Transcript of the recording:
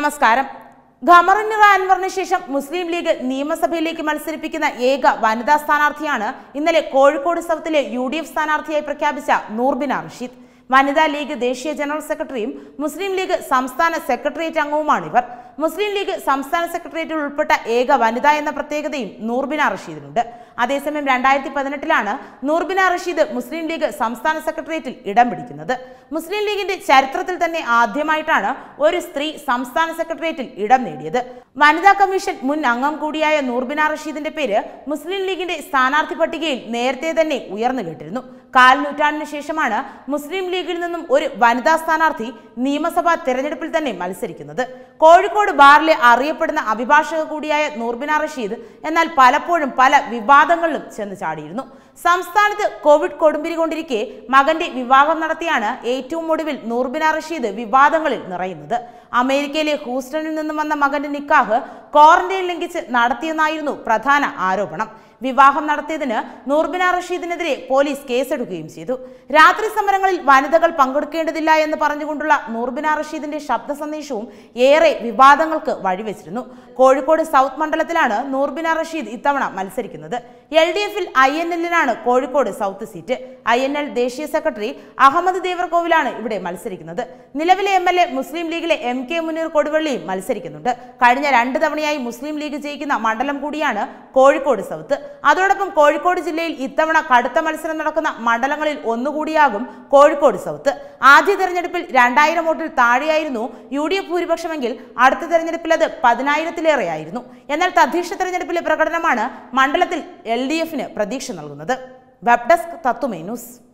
നമസ്കാരം ഖമറുന്നിറ അൻവറിന് ശേഷം മുസ്ലിം ലീഗ് നിയമസഭയിലേക്ക് മത്സരിപ്പിക്കുന്ന ഏക വനിതാ സ്ഥാനാർത്ഥിയാണ് ഇന്നലെ കോഴിക്കോട് സൗത്തിലെ യു ഡി എഫ് സ്ഥാനാർത്ഥിയായി പ്രഖ്യാപിച്ച നൂർബിന റഷീദ് വനിതാ ലീഗ് ദേശീയ ജനറൽ സെക്രട്ടറിയും മുസ്ലിം ലീഗ് സംസ്ഥാന സെക്രട്ടേറിയറ്റ് അംഗവുമാണ് ഇവർ മുസ്ലിം ലീഗ് സംസ്ഥാന സെക്രട്ടേറിയറ്റിൽ ഉൾപ്പെട്ട ഏക വനിത എന്ന പ്രത്യേകതയും നൂർബിന റഷീദിനുണ്ട് അതേസമയം രണ്ടായിരത്തി പതിനെട്ടിലാണ് നൂർബിന റഷീദ് മുസ്ലിം ലീഗ് സംസ്ഥാന സെക്രട്ടേറിയറ്റിൽ ഇടം പിടിക്കുന്നത് മുസ്ലിം ലീഗിന്റെ ചരിത്രത്തിൽ തന്നെ ആദ്യമായിട്ടാണ് ഒരു സ്ത്രീ സംസ്ഥാന സെക്രട്ടേറിയറ്റിൽ ഇടം നേടിയത് വനിതാ കമ്മീഷൻ മുൻ അംഗം കൂടിയായ നൂർബിന റഷീദിന്റെ പേര് മുസ്ലിം ലീഗിന്റെ സ്ഥാനാർത്ഥി പട്ടികയിൽ നേരത്തെ തന്നെ ഉയർന്നു കേട്ടിരുന്നു കാൽ നൂറ്റാണ്ടിന് ശേഷമാണ് മുസ്ലിം ലീഗിൽ നിന്നും ഒരു വനിതാ സ്ഥാനാർത്ഥി നിയമസഭാ തെരഞ്ഞെടുപ്പിൽ തന്നെ മത്സരിക്കുന്നത് കോഴിക്കോട് ബാറിലെ അറിയപ്പെടുന്ന അഭിഭാഷക കൂടിയായ നൂർബിന റഷീദ് എന്നാൽ പലപ്പോഴും പല വിവാദങ്ങളിലും ചെന്ന് ചാടിയിരുന്നു സംസ്ഥാനത്ത് കോവിഡ് കൊടുമ്പിരി കൊണ്ടിരിക്കെ മകന്റെ വിവാഹം നടത്തിയാണ് ഏറ്റവും ഒടുവിൽ നൂർബിന റഷീദ് വിവാദങ്ങളിൽ നിറയുന്നത് അമേരിക്കയിലെ ഹൂസ്റ്റണിൽ നിന്നും വന്ന മകന്റെ നിക്കാഹ് ക്വാറന്റൈൻ ലംഘിച്ച് നടത്തിയെന്നായിരുന്നു പ്രധാന ആരോപണം വിവാഹം നടത്തിയതിന് നൂർബിന റഷീദിനെതിരെ പോലീസ് കേസെടുക്കുകയും ചെയ്തു രാത്രി സമരങ്ങളിൽ വനിതകൾ പങ്കെടുക്കേണ്ടതില്ല എന്ന് പറഞ്ഞുകൊണ്ടുള്ള നൂർബിന റഷീദിന്റെ ശബ്ദ സന്ദേശവും ഏറെ വിവാദങ്ങൾക്ക് വഴിവെച്ചിരുന്നു കോഴിക്കോട് സൗത്ത് മണ്ഡലത്തിലാണ് നൂർബിന റഷീദ് ഇത്തവണ മത്സരിക്കുന്നത് എൽ ഡി എഫിൽ ഐ എൻ എല്ലിനാണ് Kozhikode south seat I N L ദേശീയ സെക്രട്ടറി അഹമ്മദ് ദേവർകോവിലാണ് ഇവിടെ മത്സരിക്കുന്നത് നിലവിലെ എം എൽ എ മുസ്ലിം ലീഗിലെ എം കെ മുനീർ കൊടുവള്ളിയും മത്സരിക്കുന്നുണ്ട് കഴിഞ്ഞ രണ്ട് തവണയായി മുസ്ലിം ലീഗ് ജയിക്കുന്ന മണ്ഡലം കൂടിയാണ് കോഴിക്കോട് സൗത്ത് അതോടൊപ്പം കോഴിക്കോട് ജില്ലയിൽ ഇത്തവണ കടുത്ത മത്സരം നടക്കുന്ന മണ്ഡലങ്ങളിൽ ഒന്നുകൂടിയാകും കോഴിക്കോട് സൗത്ത് ആദ്യ തെരഞ്ഞെടുപ്പിൽ രണ്ടായിരം വോട്ടിൽ താഴെയായിരുന്നു യു ഡി എഫ് ഭൂരിപക്ഷമെങ്കിൽ അടുത്ത തെരഞ്ഞെടുപ്പിൽ അത് പതിനായിരത്തിലേറെയായിരുന്നു എന്നാൽ തദ്ദേശ തെരഞ്ഞെടുപ്പിലെ പ്രകടനമാണ് മണ്ഡലത്തിൽ എൽ ഡി എഫിന് പ്രതീക്ഷ നൽകുന്നത് വെബ് ഡെസ്ക് തത്തുമേ ന്യൂസ്